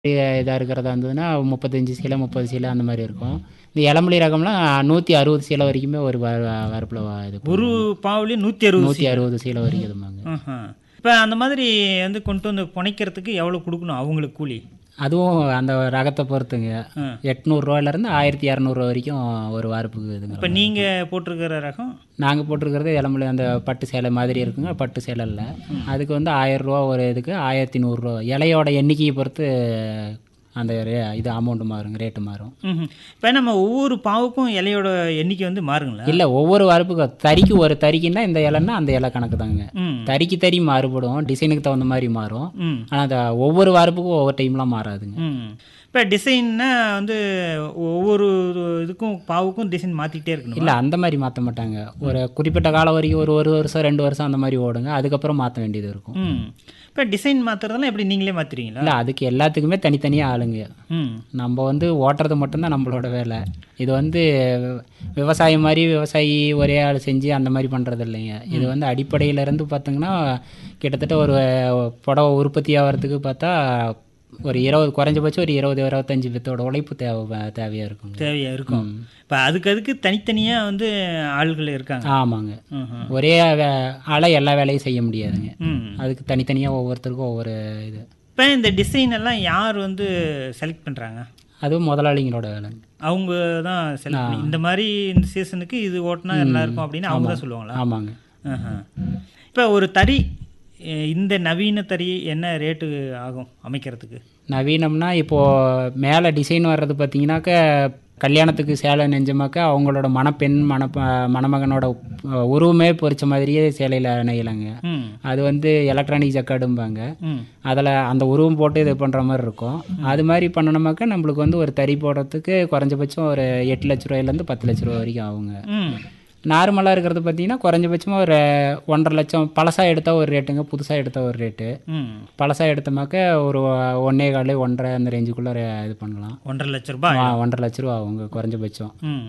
இதாக இருக்கிறதா இருந்ததுன்னா முப்பத்தஞ்சு சீலை முப்பது சீலை அந்த மாதிரி இருக்கும் இந்த இளமலி ரகம்லாம் நூற்றி அறுபது சீலை வரைக்குமே ஒரு வ வரப்பில் இது ஒரு பாவுலேயும் நூற்றி அறுபது நூற்றி அறுபது சீலை வரைக்கும் இதுமாங்க இப்போ அந்த மாதிரி வந்து கொண்டு வந்து புனைக்கிறதுக்கு எவ்வளோ கொடுக்கணும் அவங்களுக்கு கூலி அதுவும் அந்த ரகத்தை பொறுத்துங்க ஆ. எட்நூறுரூவாயிலேருந்து ஆயிரத்தி இரநூறுவா வரைக்கும் ஒரு வார்ப்புக்கு இதுங்க இப்போ நீங்கள் போட்டிருக்கிற ரகம் நாங்கள் போட்டிருக்கிறது இளமலி அந்த பட்டு சேலை மாதிரி இருக்குங்க பட்டு சேலை இல்லை அதுக்கு வந்து ஆயிரரூவா ஒரு இதுக்கு ஆயிரத்தி நூறுரூவா இலையோட எண்ணிக்கையை பொறுத்து அந்த ரே இது அமௌண்ட் மாறுங்க ரேட்டு மாறும் இப்போ நம்ம ஒவ்வொரு பாவுக்கும் இலையோட எண்ணிக்கை வந்து மாறுங்களா இல்லை ஒவ்வொரு வார்ப்புக்கும் தறிக்கு ஒரு தறிக்குன்னா இந்த இலைன்னா அந்த இலை கணக்கு தாங்க ம் தறிக்கு தறி மாறுபடும் டிசைனுக்கு தகுந்த மாதிரி மாறும் ம் ஆனால் அந்த ஒவ்வொரு வார்ப்புக்கும் ஒவ்வொரு டைம்லாம் மாறாதுங்க ம் இப்போ டிசைன்னா வந்து ஒவ்வொரு இதுக்கும் பாவுக்கும் டிசைன் மாற்றிக்கிட்டே இருக்கணும் இல்லை அந்த மாதிரி மாற்ற மாட்டாங்க ஒரு குறிப்பிட்ட காலம் வரைக்கும் ஒரு ஒரு வருஷம் ரெண்டு வருஷம் அந்த மாதிரி ஓடுங்க அதுக்கப்புறம் மாற்ற வேண்டியது இருக்கும் ம் இப்போ டிசைன் மாற்றுறதெல்லாம் எப்படி நீங்களே மாற்றுறீங்களா இல்லை அதுக்கு எல்லாத்துக்குமே தனித்தனியாக ஆளுங்க ம் நம்ம வந்து ஓட்டுறது மட்டும்தான் நம்மளோட வேலை இது வந்து விவசாயம் மாதிரி விவசாயி ஒரே ஆள் செஞ்சு அந்த மாதிரி பண்ணுறது இல்லைங்க இது வந்து அடிப்படையில இருந்து பார்த்தீங்கன்னா கிட்டத்தட்ட ஒரு புடவை உற்பத்தி ஆகிறதுக்கு பார்த்தா ஒரு இருபது குறைஞ்சபட்சம் ஒரு இருபது இருபத்தஞ்சி வித்தோட உழைப்பு தேவை தேவையாக இருக்குங்க தேவையாக இருக்கும் இப்போ அதுக்கு அதுக்கு தனித்தனியாக வந்து ஆள்கள் இருக்காங்க ஆமாங்க ம்ஹும். ஒரே வே- ஆளை எல்லா வேலையும் செய்ய முடியாதுங்க ம் அதுக்கு தனித்தனியாக ஒவ்வொருத்தருக்கும் ஒவ்வொரு இது இப்போ இந்த டிசைன் எல்லாம் யார் வந்து செலக்ட் பண்ணுறாங்க அதுவும் முதலாளிங்களோட வேலைங்க அவங்க தான் செலக்ட் பண்ணி இந்த மாதிரி இந்த சீசனுக்கு இது ஓட்டினா நல்லா இருக்கும் அப்படின்னு அவங்க தான் சொல்லுவாங்களா ஆமாங்க இப்போ ஒரு தறி அஹ் இந்த நவீன தறி என்ன ரேட்டு ஆகும் அமைக்கிறதுக்கு நவீனம்னா இப்போது மேலே டிசைன் வர்றது பார்த்தீங்கன்னாக்க கல்யாணத்துக்கு சேலை நெஞ்சமாக்க அவங்களோட மணப்பெண் மண மணமகனோட அஹ், உருவமே பொறிச்ச மாதிரியே சேலையில் நெய்யலாங்க ம் அது வந்து எலக்ட்ரானிக் ஜக்காடும்பாங்க ம் அதில் அந்த உருவம் போட்டு இது பண்ணுற மாதிரி இருக்கும் அது மாதிரி பண்ணணுமாக்க நம்மளுக்கு வந்து ஒரு தறி போடுறதுக்கு குறைஞ்சபட்சம் ஒரு எட்டு லட்ச ரூபாயிலேருந்து பத்து லட்ச ரூபா வரைக்கும் ஆகுங்க ம் நார்மலாக இருக்கிறது பார்த்தீங்கன்னா குறைஞ்சபட்சமாக ஒரு ஒன்றரை லட்சம் பழசாக எடுத்தால் ஒரு ரேட்டுங்க புதுசாக எடுத்தால் ஒரு ரேட்டு ம் பழசாக எடுத்தோமாக்க ஒரு ஒன்றே கால் ஒன்றரை அந்த ரேஞ்சுக்குள்ளே இது பண்ணலாம் ஒன்றரை லட்ச ரூபாய் ஆ, ஒன்றரை லட்ச ரூபா ஆகுங்க குறைஞ்சபட்சம் ம்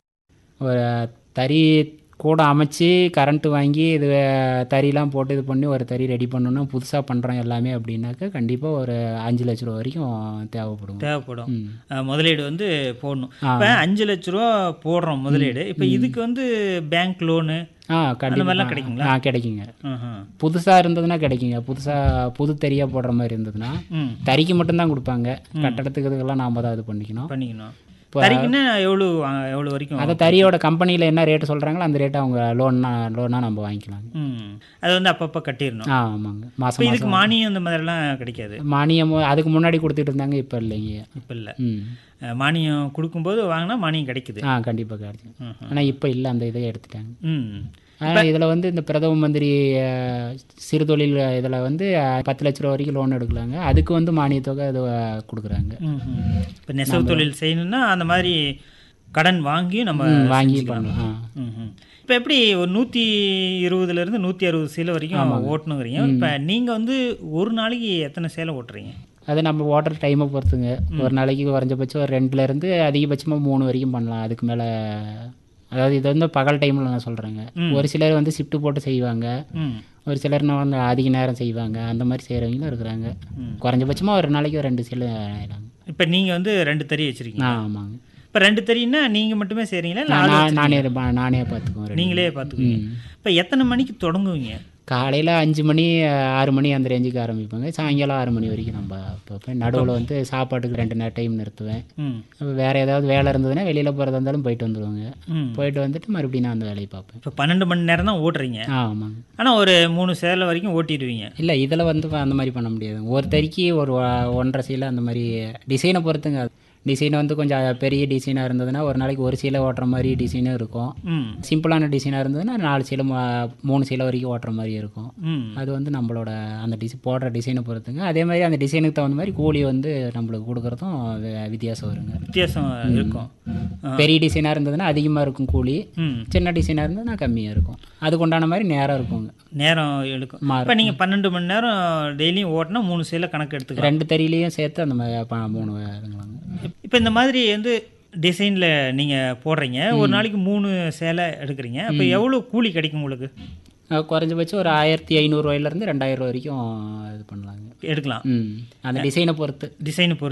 ஒரு தறி கூட அமைச்சு கரண்ட்டு வாங்கி இது தறிலாம் போட்டு இது பண்ணி ஒரு தறி ரெடி பண்ணணும்னா புதுசாக பண்ணுறோம் எல்லாமே அப்படின்னாக்கா கண்டிப்பாக ஒரு அஞ்சு லட்ச ரூபா வரைக்கும் தேவைப்படும் தேவைப்படும் ம். அஹ் முதலீடு வந்து போடணும் ஆ. இப்போ அஞ்சு லட்ச ரூபா போடுறோம் முதலீடு இப்போ இதுக்கு வந்து பேங்க் லோனு ஆ மாதிரிலாம் கண்டிப்பாக கிடைக்குங்களா? ஆ கிடைக்குங்க புதுசாக இருந்ததுன்னா கிடைக்குங்க புதுசாக புது தறியாக போடுற மாதிரி இருந்ததுன்னா ம் தறிக்கு மட்டும்தான் கொடுப்பாங்க கட்டடத்துக்கு இதுக்கெல்லாம் நாம் தான் இது பண்ணிக்கணும் பண்ணிக்கணும் இப்போ தறிக்குன்னா எவ்வளோ வா- எவ்வளோ வரைக்கும் அந்த தறியோட கம்பெனியில் என்ன ரேட்டு சொல்கிறாங்களோ அந்த ரேட்டை அவங்க லோன்னா லோனாக நம்ம வாங்கிக்கலாங்க ம் அது வந்து அப்பப்போ கட்டிடணும் ஆ ஆமாங்க இப்போ மாதம் இதுக்கு மானியம் இந்த மாதிரிலாம் கிடைக்காது மானியம் அதுக்கு முன்னாடி கொடுத்துட்டு இருந்தாங்க இப்போ இல்லைங்க இப்போ இல்லை ம் மானியம் கொடுக்கும்போது வாங்கினா மானியம் கிடைக்குது ஆ கண்டிப்பாக கிடைக்கும் ம் ஆனால் இப்போ இல்லை அந்த இதை எடுத்துட்டாங்க ம் ஆனால் இதில் வந்து இந்த பிரதம மந்திரி அஹ், சிறு தொழில் இதில் வந்து அஹ், பத்து லட்ச ரூபா வரைக்கும் லோன் எடுக்கலாங்க அதுக்கு வந்து மானியத்தொகை இது அஹ், கொடுக்குறாங்க இப்போ நெசவு தொழில் செய்யணும்னா அந்த மாதிரி கடன் வாங்கி நம்ம ம், வாங்கி பண்ணலாம் ஆ இப்போ எப்படி ஒரு நூற்றி இருபதுலேருந்து நூற்றி அறுபது சேலை வரைக்கும் ஓட்டணுங்கிறீங்க இப்போ நீங்கள் வந்து ஒரு நாளைக்கு எத்தனை சேலை ஓட்டுறீங்க அது நம்ம ஓட்டுற டைமை பொறுத்துங்க ஒரு நாளைக்கு குறைஞ்சபட்சம் ஒரு ரெண்டுலேருந்து அதிகபட்சமாக மூணு வரைக்கும் பண்ணலாம் அதுக்கு மேலே அதாவது இது வந்து பகல் டைமில் நான் சொல்கிறேங்க ஒரு சிலர் வந்து ஷிஃப்ட் போட்டு செய்வாங்க ம் ஒரு சிலர் நான் வந்து அதிக நேரம் செய்வாங்க அந்த மாதிரி செய்கிறவங்களும் இருக்கிறாங்க ம். குறைஞ்சபட்சமாக ஒரு நாளைக்கு ஒரு ரெண்டு சில ஆயிடுறாங்க இப்போ நீங்கள் வந்து ரெண்டு தறி வச்சுருக்கீங்க ஆ ஆமாங்க இப்போ ரெண்டு தறின்னா நீங்கள் மட்டுமே செய்கிறீங்களா இல்லை நான் ஆள் நான் நானே இருப்பேன், நானே பார்த்துக்குவேன் ரெண்டு. நீங்களே பார்த்துக்குவீங்க இப்போ எத்தனை மணிக்கு தொடங்குவீங்க காலையில் அஞ்சு மணி ஆறு மணி அந்த ரேஞ்சுக்கு ஆரம்பிப்பாங்க சாயங்காலம் ஆறு மணி வரைக்கும் நம்ம பார்ப்பேன் நடுவில் வந்து சாப்பாட்டுக்கு ரெண்டு நேரம் டைம் நிறுத்துவேன் ம் அப்ப வேறு ஏதாவது வேலை இருந்ததுன்னா வெளியில் போகிறதா இருந்தாலும் போயிட்டு வந்துடுவாங்க ம் போயிட்டு வந்துட்டு மறுபடியும் நான் அந்த வேலையை பார்ப்பேன் இப்போ பன்னெண்டு மணி நேரம் தான் ஓட்டுறீங்க ஆ ஆமாங்க ஆனால் ஒரு மூணு சேலை வரைக்கும் ஓட்டிடுவீங்க இல்லை இதில் வந்து அந்த மாதிரி பண்ண முடியாது ஒரு தறிக்கு ஒரு ஒ- ஒன்றரை சீலை அந்த மாதிரி டிசைனை பொறுத்துங்க டிசைன் வந்து கொஞ்சம் பெரிய டிசைனாக இருந்ததுன்னா ஒரு நாளைக்கு ஒரு சீலை ஓட்டுற மாதிரி டிசைனும் இருக்கும் ம் சிம்பிளான டிசைனாக இருந்ததுன்னா நாலு சீலை ம- மூணு சீலை வரைக்கும் ஓட்டுற மாதிரி இருக்கும் ம் அது வந்து நம்மளோட அந்த டிசை போடுற டிசைனை பொறுத்துங்க அதே மாதிரி அந்த டிசைனுக்கு தகுந்த மாதிரி கூலி வந்து நம்மளுக்கு கொடுக்குறதும் வி- வித்தியாசம் வருங்க வித்தியாசம் இருக்கும் ஆ. பெரிய டிசைனாக இருந்ததுன்னா அதிகமாக இருக்கும் கூலி ம் சின்ன டிசைனாக இருந்ததுன்னா கம்மியாக இருக்கும் அதுக்கு உண்டான மாதிரி நேரம் இருக்குங்க நேரம் எடுக்கும் மாறும். இப்போ நீங்கள் பன்னெண்டு மணி நேரம் டெய்லியும் ஓட்டினா மூணு சேலை கணக்கு எடுத்துக்கலாம் ரெண்டு தறியிலையும் சேர்த்து அந்த மாதிரி ப- மூணு இதுங்களாங்க இப்போ இந்த மாதிரி வந்து டிசைனில் நீங்கள் போடுறீங்க ஒரு நாளைக்கு மூணு சேலை எடுக்கிறீங்க அப்போ எவ்வளோ கூலி கிடைக்கும் உங்களுக்கு அஹ் குறைஞ்சபட்சம் ஒரு ஆயிரத்தி ஐநூறுரூவாயிலேருந்து ரெண்டாயிரம் ரூபா வரைக்கும் இது பண்ணலாங்க எடுக்கலாம் ம் அந்த டிசைனை பொறுத்து டிசைனை பொறுத்து